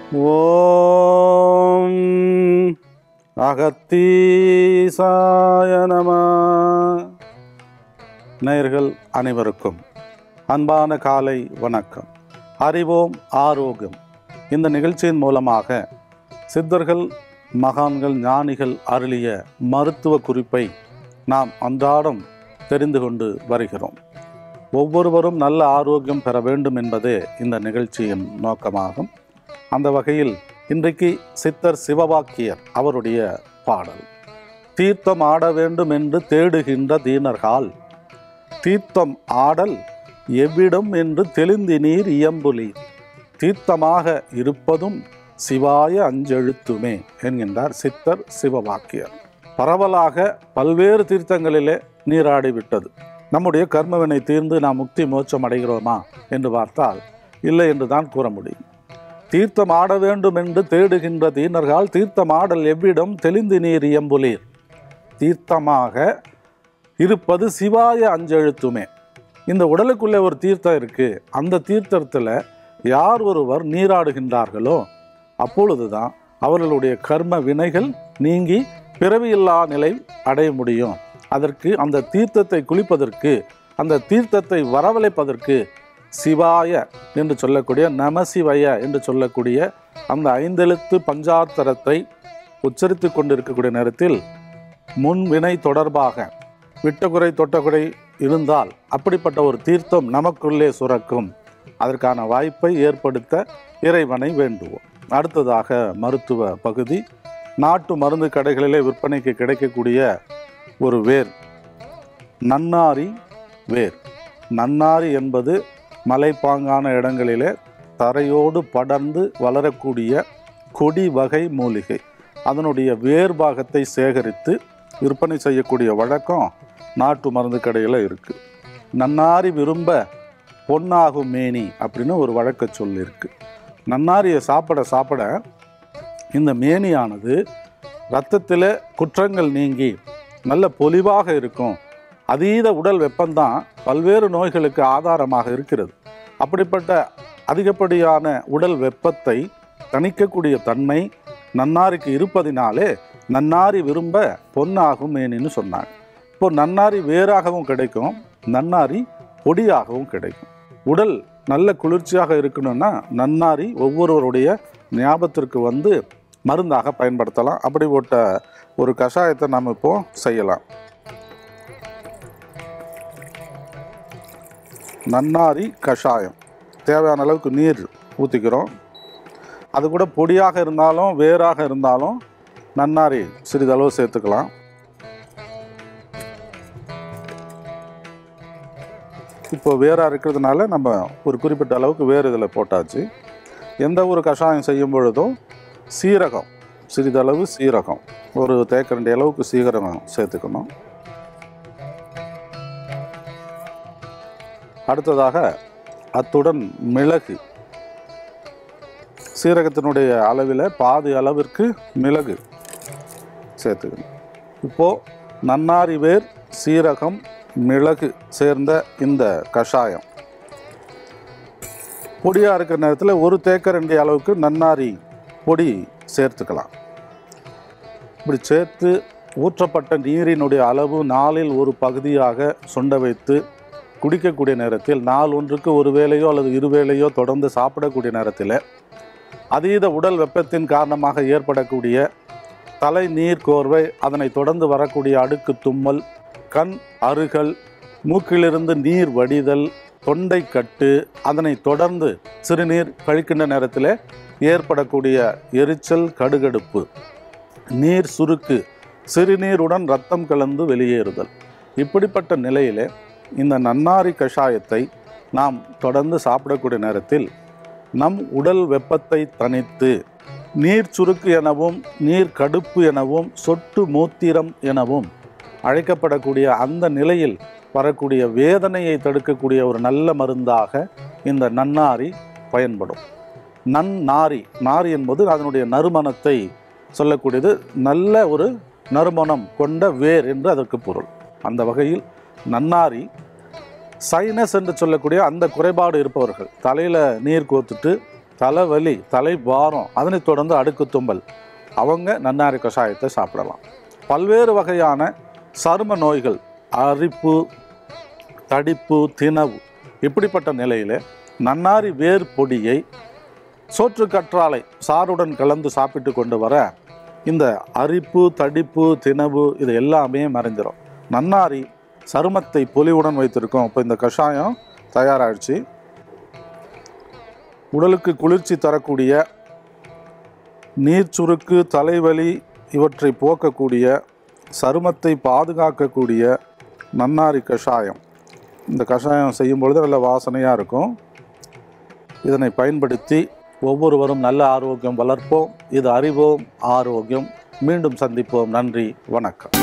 ஓம் அகத்தீசாய நம நேயர்கள் அனைவருக்கும் அன்பான காலை வணக்கம் அறிவோம் ஆரோக்கியம் இந்த நிகழ்ச்சியின் மூலமாக சித்தர்கள் மகான்கள் ஞானிகள் அருளிய மருத்துவ குறிப்பை நாம் அன்றாடம் தெரிந்து கொண்டு வருகிறோம் ஒவ்வொருவரும் நல்ல ஆரோக்கியம் பெற வேண்டும் என்பதே இந்த நிகழ்ச்சியின் நோக்கமாகும் அந்த வகையில் இன்றைக்கு சித்தர் சிவவாக்கியர் அவருடைய பாடல் தீர்த்தம் ஆட வேண்டும் என்று தேடுகின்ற தீனர்கால் தீர்த்தம் ஆடல் எவ்விடம் என்று தெளிந்தினீர் இயம்புலி தீர்த்தமாக இருப்பதும் சிவாய அஞ்செழுத்துமே என்கின்றார் சித்தர் சிவவாக்கியர் பரவலாக பல்வேறு தீர்த்தங்களிலே நீராடி விட்டது நம்முடைய கர்மவினை தீர்ந்து நாம் முக்தி மோட்சம் அடைகிறோமா என்று பார்த்தால் இல்லை என்று தான் கூற முடியும் தீர்த்தம் ஆட வேண்டும் என்று தேடுகின்ற தீனர்கள் தீர்த்தம் ஆடல் எவ்விடம் தெளிந்து நீர் இயம்புலீர் தீர்த்தமாக இருப்பது சிவாய அஞ்செழுத்துமே இந்த உடலுக்குள்ளே ஒரு தீர்த்தம் இருக்கு அந்த தீர்த்தத்தில் யார் ஒருவர் நீராடுகின்றார்களோ அப்பொழுதுதான் அவர்களுடைய கர்ம வினைகள் நீங்கி பிறவியில்லா நிலை அடைய முடியும் அதற்கு அந்த தீர்த்தத்தை குளிப்பதற்கு அந்த தீர்த்தத்தை வரவழைப்பதற்கு சிவாய என்று சொல்லக்கூடிய நமசிவய என்று சொல்லக்கூடிய அந்த ஐந்தெழுத்து பஞ்சாத்தரத்தை உச்சரித்து கொண்டிருக்கக்கூடிய நேரத்தில் முன்வினை தொடர்பாக விட்டகுறை தொட்டகுறை இருந்தால் அப்படிப்பட்ட ஒரு தீர்த்தம் நமக்குள்ளே சுரக்கும் அதற்கான வாய்ப்பை ஏற்படுத்த இறைவனை வேண்டுவோம் அடுத்ததாக மருத்துவ பகுதி நாட்டு மருந்து கடைகளிலே விற்பனைக்கு கிடைக்கக்கூடிய ஒரு வேர் நன்னாரி வேர் நன்னாரி என்பது மலைப்பாங்கான இடங்களிலே தரையோடு படர்ந்து வளரக்கூடிய கொடி வகை மூலிகை அதனுடைய வேர் பாகத்தை சேகரித்து விற்பனை செய்யக்கூடிய வழக்கம் நாட்டு மருந்து கடையில் இருக்குது நன்னாரி விரும்ப பொன்னாகும் மேனி அப்படின்னு ஒரு வழக்க சொல் இருக்கு நன்னாரியை சாப்பிட சாப்பிட இந்த மேனியானது இரத்தத்தில் குற்றங்கள் நீங்கி நல்ல பொலிவாக இருக்கும் அதீத உடல் வெப்பம்தான் பல்வேறு நோய்களுக்கு ஆதாரமாக இருக்கிறது அப்படிப்பட்ட அதிகப்படியான உடல் வெப்பத்தை தணிக்கக்கூடிய தன்மை நன்னாரிக்கு இருப்பதினாலே நன்னாரி விரும்ப பொன்னாகும் மேனின்னு சொன்னாங்க இப்போ நன்னாரி வேறாகவும் கிடைக்கும் நன்னாரி பொடியாகவும் கிடைக்கும் உடல் நல்ல குளிர்ச்சியாக இருக்கணும்னா நன்னாரி ஒவ்வொருவருடைய ஞாபகத்திற்கு வந்து மருந்தாக பயன்படுத்தலாம் அப்படிப்பட்ட ஒரு கஷாயத்தை நம்ம இப்போ செய்யலாம் நன்னாரி கஷாயம் தேவையான அளவுக்கு நீர் ஊற்றிக்கிறோம் அது கூட பொடியாக இருந்தாலும் வேறாக இருந்தாலும் நன்னாரி சிறிதளவு சேர்த்துக்கலாம் இப்போ வேறாக இருக்கிறதுனால நம்ம ஒரு குறிப்பிட்ட அளவுக்கு வேறு இதில் போட்டாச்சு எந்த ஒரு கஷாயம் செய்யும் பொழுதும் சீரகம் சிறிதளவு சீரகம் ஒரு தேக்கரண்டி அளவுக்கு சீரகம் சேர்த்துக்கணும் அடுத்ததாக அத்துடன் மிளகு சீரகத்தினுடைய அளவில் பாதி அளவிற்கு மிளகு சேர்த்துக்கணும் இப்போது நன்னாரி வேர் சீரகம் மிளகு சேர்ந்த இந்த கஷாயம் பொடியாக இருக்கிற நேரத்தில் ஒரு தேக்கரண்டி அளவுக்கு நன்னாரி பொடி சேர்த்துக்கலாம் இப்படி சேர்த்து ஊற்றப்பட்ட நீரினுடைய அளவு நாளில் ஒரு பகுதியாக சுண்ட வைத்து குடிக்கக்கூடிய நேரத்தில் நாள் ஒன்றுக்கு ஒரு வேளையோ அல்லது இரு வேளையோ தொடர்ந்து சாப்பிடக்கூடிய நேரத்தில் அதீத உடல் வெப்பத்தின் காரணமாக ஏற்படக்கூடிய தலை நீர் கோர்வை அதனை தொடர்ந்து வரக்கூடிய அடுக்கு தும்மல் கண் அருகல் மூக்கிலிருந்து நீர் வடிதல் தொண்டை கட்டு அதனை தொடர்ந்து சிறுநீர் கழிக்கின்ற நேரத்தில் ஏற்படக்கூடிய எரிச்சல் கடுகடுப்பு நீர் சுருக்கு சிறுநீருடன் ரத்தம் கலந்து வெளியேறுதல் இப்படிப்பட்ட நிலையிலே இந்த நன்னாரி கஷாயத்தை நாம் தொடர்ந்து சாப்பிடக்கூடிய நேரத்தில் நம் உடல் வெப்பத்தை தணித்து நீர் சுருக்கு எனவும் நீர் கடுப்பு எனவும் சொட்டு மூத்திரம் எனவும் அழைக்கப்படக்கூடிய அந்த நிலையில் வரக்கூடிய வேதனையை தடுக்கக்கூடிய ஒரு நல்ல மருந்தாக இந்த நன்னாரி பயன்படும் நன்னாரி நாரி என்பது அதனுடைய நறுமணத்தை சொல்லக்கூடியது நல்ல ஒரு நறுமணம் கொண்ட வேர் என்று அதற்கு பொருள் அந்த வகையில் நன்னாரி சைனஸ் என்று சொல்லக்கூடிய அந்த குறைபாடு இருப்பவர்கள் தலையில் நீர் கோத்துட்டு தலைவலி தலைபாரம் அதனைத் தொடர்ந்து அடுக்கு தும்பல் அவங்க நன்னாரி கஷாயத்தை சாப்பிடலாம் பல்வேறு வகையான சரும நோய்கள் அரிப்பு தடிப்பு திணவு இப்படிப்பட்ட நிலையில் நன்னாரி வேர் பொடியை சோற்று கற்றாழை சாறுடன் கலந்து சாப்பிட்டு கொண்டு வர இந்த அரிப்பு தடிப்பு திணவு இது எல்லாமே மறைஞ்சிரும் நன்னாரி சருமத்தை பொலிவுடன் வைத்திருக்கும் இப்போ இந்த கஷாயம் தயாராகிடுச்சு உடலுக்கு குளிர்ச்சி தரக்கூடிய நீர் சுருக்கு தலைவலி இவற்றை போக்கக்கூடிய சருமத்தை பாதுகாக்கக்கூடிய நன்னாரி கஷாயம் இந்த கஷாயம் செய்யும் பொழுது நல்ல வாசனையாக இருக்கும் இதனை பயன்படுத்தி ஒவ்வொருவரும் நல்ல ஆரோக்கியம் வளர்ப்போம் இது அறிவோம் ஆரோக்கியம் மீண்டும் சந்திப்போம் நன்றி வணக்கம்